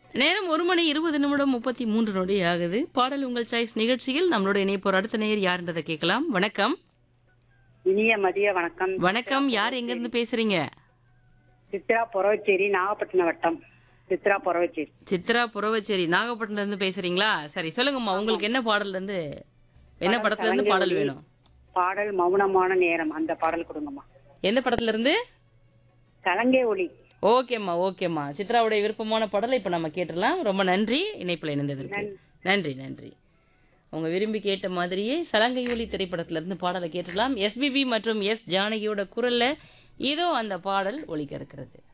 நேரம் ஒரு மணி இருபது நிமிடம் முப்பத்தி மூன்று நொடி ஆகுது பாடல் உங்கள் சாய்ஸ் நிகழ்ச்சியில் நம்மளோட இணைப்போர் அடுத்த நேயர் யாருன்றதை கேட்கலாம் வணக்கம் இனிய மதிய வணக்கம் வணக்கம் யார் எங்க இருந்து பேசுறீங்க சித்ரா பொறவச்சேரி நாகப்பட்டினம் வட்டம் சித்ரா பொறவச்சேரி சித்ரா புறவச்சேரி நாகப்பட்டினத்துல இருந்து பேசுறீங்களா சரி சொல்லுங்கம்மா உங்களுக்கு என்ன பாடல்ல இருந்து என்ன படத்துல இருந்து பாடல் வேணும் பாடல் மௌனமான நேரம் அந்த பாடல் கொடுங்கம்மா எந்த படத்துல இருந்து கலங்கே ஒளி ஓகேம்மா ஓகேம்மா சித்ராவுடைய விருப்பமான பாடலை இப்போ நம்ம கேட்டுடலாம் ரொம்ப நன்றி இணைப்பில் இணைந்ததற்கு நன்றி நன்றி அவங்க விரும்பி கேட்ட மாதிரியே சலங்கை ஒலி திரைப்படத்துல இருந்து பாடலை கேட்டுடலாம் எஸ்பிபி மற்றும் எஸ் ஜானகியோட குரல்ல இதோ அந்த பாடல் ஒலிக்க இருக்கிறது